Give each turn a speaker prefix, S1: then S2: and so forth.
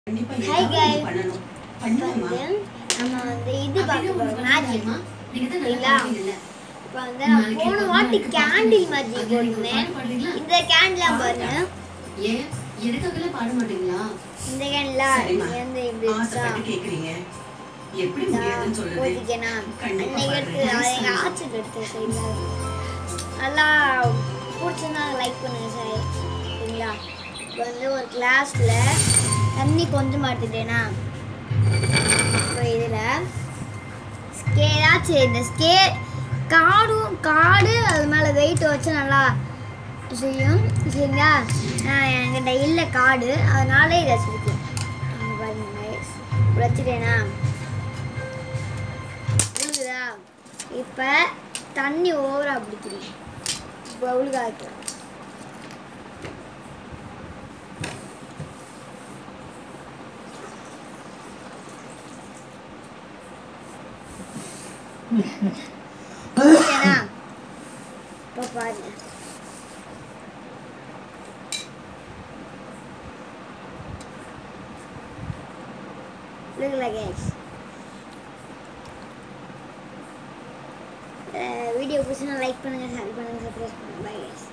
S1: கண்டிப்பா
S2: Hi
S1: ஏதாவது
S2: guys.
S1: பண்ணணும்
S2: இப்போ
S1: பண்ணுவோமா
S2: வந்து நம்ம வந்து இது பார்க்க போகிறோம் மேஜிக்
S1: நீங்க தான் நல்லா
S2: இல்லைங்களா?
S1: பாடுவீங்கல்ல.
S2: இப்போ வந்து நான்
S1: நாளைக்கு
S2: போன
S1: ஒரு
S2: வாட்டி
S1: நாளைக்கு
S2: கேண்டில்
S1: பாடுவீங்க.
S2: மேஜிக்
S1: அதுல நீங்க ஒரு
S2: போட்டிருந்தேன்
S1: பாட்டு பாடுறீங்களா?
S2: இந்த கேண்டிலாம் பாருங்க
S1: ஏன் எதுக்காகலாம் பாட மாட்டீங்களா
S2: இந்த கேண்டில்
S1: சரிம்மா.
S2: வந்து இப்படி இருக்கா
S1: ஆசைப்பட்டு கேக்குறீங்க எப்படி முடியாதுன்னு சொல்றது
S2: போதிக்கனா
S1: கண்டிப்பா
S2: அன்னைக்கு எடுத்து
S1: பாடுறேன்.
S2: அதை எங்கள் ஆட்சிக்கு எடுத்து சரிங்களா நல்லா பிடிச்சிருந்தா லைக் பண்ணுங்க சார் சரிங்களா இப்போ வந்து ஒரு கிளாஸில் தண்ணி கொஞ்சம் மாட்டுட்டேனா இப்போ இதில் ஸ்கேலாச்சும் இந்த ஸ்கே காடும் காடு அது மேலே வெயிட் வச்சு நல்லா செய்யும் சரிங்களா நான் என்கிட்ட இல்லை காடு அதனால இதை வச்சுருக்கேன் இங்க பாருங்க guys. இப்படி வச்சுட்டேனா விழுகுதா இப்போ தண்ணி ஓவரா பிடிக்கிறேன் இப்போ ஒழுக வைக்கலாம் ஓகேனா இப்போ பாருங்க விழுகல கேஸ் வீடியோ பிடிச்சினா லைக் பண்ணுங்கள் ஷேர் பண்ணுங்கள் சப்ஸ்கிரைப் பண்ணுங்கள் பை கேஸ்